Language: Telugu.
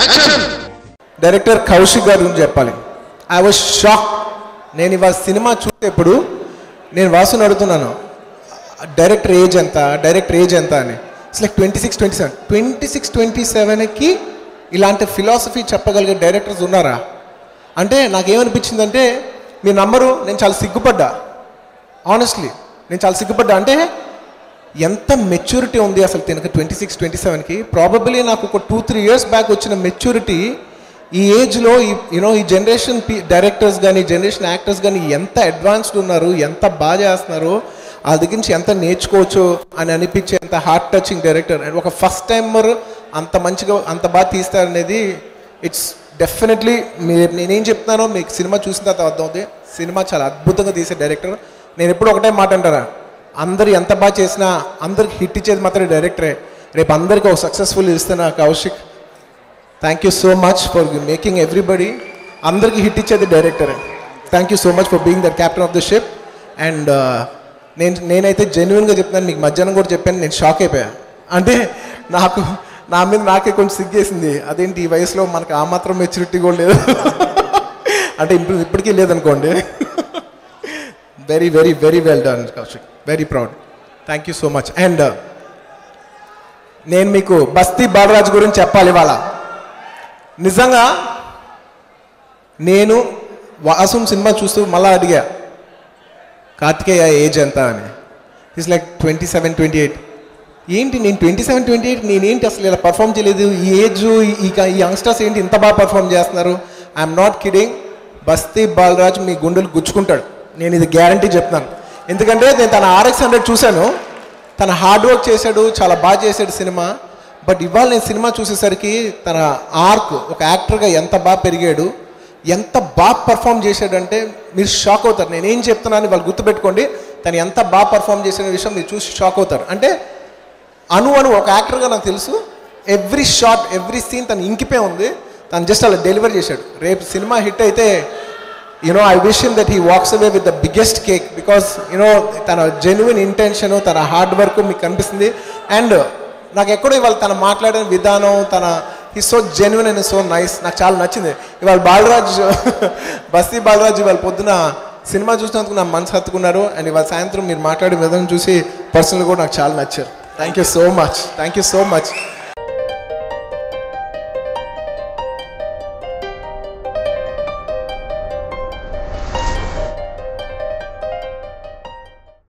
యాక్షన్ డైరెక్టర్ కౌశిక్ గారి గురించి చెప్పాలి ఐ వాజ్ షాక్ నేను ఇవాళ సినిమా చూసేప్పుడు నేను వాసుని అడుగుతున్నాను డైరెక్టర్ ఏజ్ ఎంత డైరెక్టర్ ఏజ్ ఎంత అని it's like twenty six twenty seven twenty six twenty సెవెన్కి ఇలాంటి ఫిలాసఫీ చెప్పగలిగే డైరెక్టర్స్ ఉన్నారా అంటే నాకేమనిపించిందంటే మీ నంబరు నేను చాలా సిగ్గుపడ్డా ఆనెస్ట్లీ నేను చాలా సిగ్గుపడ్డా అంటే ఎంత మెచ్యూరిటీ ఉంది అసలు తినక ట్వంటీ సిక్స్ ట్వంటీ సెవెన్కి ప్రాబబ్లీ నాకు ఒక టూ త్రీ ఇయర్స్ బ్యాక్ వచ్చిన మెచ్యూరిటీ ఈ ఏజ్లో ఈ యూనో ఈ జనరేషన్ పీ డైరెక్టర్స్ కానీ జనరేషన్ యాక్టర్స్ కానీ ఎంత అడ్వాన్స్డ్ ఉన్నారు ఎంత బాగా చేస్తున్నారు ఆ దగ్గర నుంచి ఎంత నేర్చుకోవచ్చు అని అనిపించే అంత హార్ట్ టచింగ్ డైరెక్టర్ అండ్ ఒక ఫస్ట్ టైమర్ అంత మంచిగా అంత బాగా తీస్తారనేది ఇట్స్ డెఫినెట్లీ మీరు నేనేం చెప్తున్నానో మీకు సినిమా చూసిన తర్వాత అర్థమవుతుంది సినిమా చాలా అద్భుతంగా తీసే డైరెక్టర్ నేను ఎప్పుడు ఒకటే మాట అంటారా అందరు ఎంత బాగా చేసినా అందరికి హిట్ ఇచ్చేది మాత్రమే డైరెక్టరే రేపు అందరికీ ఒక సక్సెస్ఫుల్ ఇస్తున్నా Kaushik thank you so much for making everybody అందరికీ హిట్ ఇచ్చేది డైరెక్టరే thank you so much for being the captain of the ship and నేను నేనైతే జెన్యున్గా చెప్తున్నాను మీకు మధ్యాహ్నం కూడా చెప్పాను నేను షాక్ అయిపోయా అంటే నాకు నా మీద నాకే కొంచెం సిగ్గేసింది అదేంటి ఈ వయసులో మనకు ఆ మాత్రం మెచ్యూరిటీ కూడా లేదు అంటే ఇప్పుడు ఇప్పటికీ లేదనుకోండి very very very well done Kaushik very proud thank you so much and నేను మీకు బస్తీ బాలరాజు గురించి చెప్పాలి ఇవాళ నిజంగా నేను వాసం సినిమా చూస్తూ మళ్ళా అడిగా కార్తికేయ ఏజ్ ఎంత అని it's like twenty seven twenty eight ఏంటి నేను ట్వంటీ సెవెన్ ట్వంటీ ఎయిట్ నేనేంటి అసలు ఇలా పర్ఫామ్ చేయలేదు ఈ ఏజ్ ఈ ఈ యంగ్స్టర్స్ ఏంటి ఇంత బాగా పర్ఫామ్ చేస్తున్నారు ఐఎమ్ నాట్ కిడింగ్ బస్తీ బాలరాజ్ మీ గుండెలు గుచ్చుకుంటాడు నేను ఇది గ్యారంటీ చెప్తున్నాను ఎందుకంటే నేను తన ఆర్ఎక్స్ హండ్రెడ్ చూశాను తన హార్డ్ వర్క్ చేశాడు చాలా బాగా చేశాడు సినిమా బట్ ఇవాళ నేను సినిమా చూసేసరికి తన ఆర్క్ ఒక యాక్టర్గా ఎంత బాగా పెరిగాడు ఎంత బాగా పర్ఫామ్ చేశాడంటే మీరు షాక్ అవుతారు నేను ఏం చెప్తున్నాను వాళ్ళు గుర్తుపెట్టుకోండి తను ఎంత బాగా పర్ఫామ్ చేసిన విషయం మీరు చూసి షాక్ అవుతారు అంటే అను అను ఒక యాక్టర్గా నాకు తెలుసు ఎవ్రీ షాట్ ఎవ్రీ సీన్ తను ఇంకిపోయి ఉంది తను జస్ట్ అలా డెలివర్ చేశాడు రేపు సినిమా హిట్ అయితే you know I wish him that he walks away with the biggest cake because you know తన జెన్యున్ ఇంటెన్షన్ తన హార్డ్ వర్క్ మీకు కనిపిస్తుంది అండ్ నాకు ఎక్కడో ఇవాళ తను మాట్లాడిన విధానం తన he so genuine and so nice నాకు చాలా నచ్చింది ఇవాళ బాలరాజ్ బస్తీ బాలరాజ్ ఇవాళ పొద్దున సినిమా చూసినందుకు నా మనసు హత్తుకున్నారు అండ్ ఇవాళ సాయంత్రం మీరు మాట్లాడే విధానం చూసి పర్సనల్ కూడా నాకు చాలా నచ్చారు thank you so much thank you so much